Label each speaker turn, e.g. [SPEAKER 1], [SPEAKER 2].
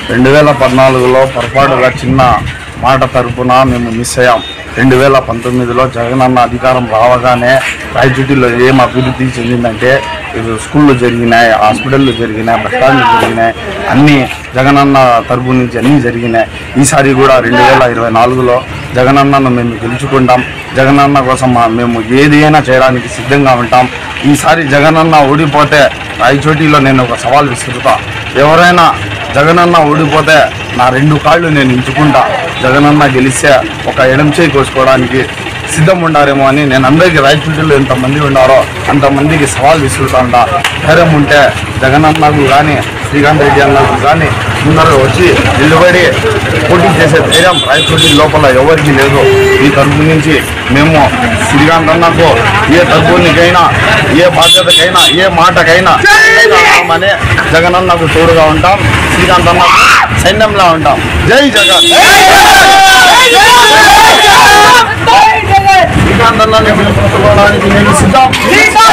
[SPEAKER 1] రెండు వేల పద్నాలుగులో పొరపాటుగా చిన్న మాట తరపున మేము మిస్ అయ్యాం రెండు వేల పంతొమ్మిదిలో జగనన్న అధికారం రావగానే రాయచూటిలో ఏం అభివృద్ధి చెందిందంటే ఇది స్కూళ్ళు జరిగినాయి హాస్పిటళ్ళు జరిగినాయి బస్ స్టాండ్లు జరిగినాయి అన్నీ జగనన్న తరపు నుంచి అన్నీ జరిగినాయి ఈసారి కూడా రెండు వేల ఇరవై నాలుగులో జగనన్నను మేము గెలుచుకుంటాం జగనన్న కోసం మా- మేము ఏది అయినా చేయడానికి సిద్ధంగా ఉంటాం ఈసారి జగనన్న ఓడిపోతే రాయచోటిలో నేను ఒక సవాల్ విసురుతా ఎవరైనా జగనన్న ఓడిపోతే నా రెండు కాళ్ళు నేను ఎంచుకుంటా జగనన్న గెలిస్తే ఒక ఎడం చేయి కోసుకోవడానికి సిద్ధం ఉండారేమో అని నేను అందరికీ రాయచూటిలో ఎంతమంది ఉన్నారో అంతమందికి సవాల్ విసురుతాంట ధైర్యం ఉంటే జగనన్నకు కానీ శ్రీకాంత్ రెడ్డి అన్నకు కానీ ముందర వచ్చి నిలబడి పోటీ చేసే ధైర్యం రాయచోటి లోపల ఎవరికి లేదు ఈ తరపు నుంచి మేము శ్రీకాంత్ అన్నకు ఏ తరపునికైనా ఏ బాధ్యతకైనా ఏ మాటకైనా అని జగనన్నకు తోడుగా ఉంటాం శ్రీకాంత్ అన్నకు సైన్యంలా ఉంటాం జై జగన్ శ్రీకాంత్ అన్నని గెలుచుకోవడానికి మేము సిద్ధం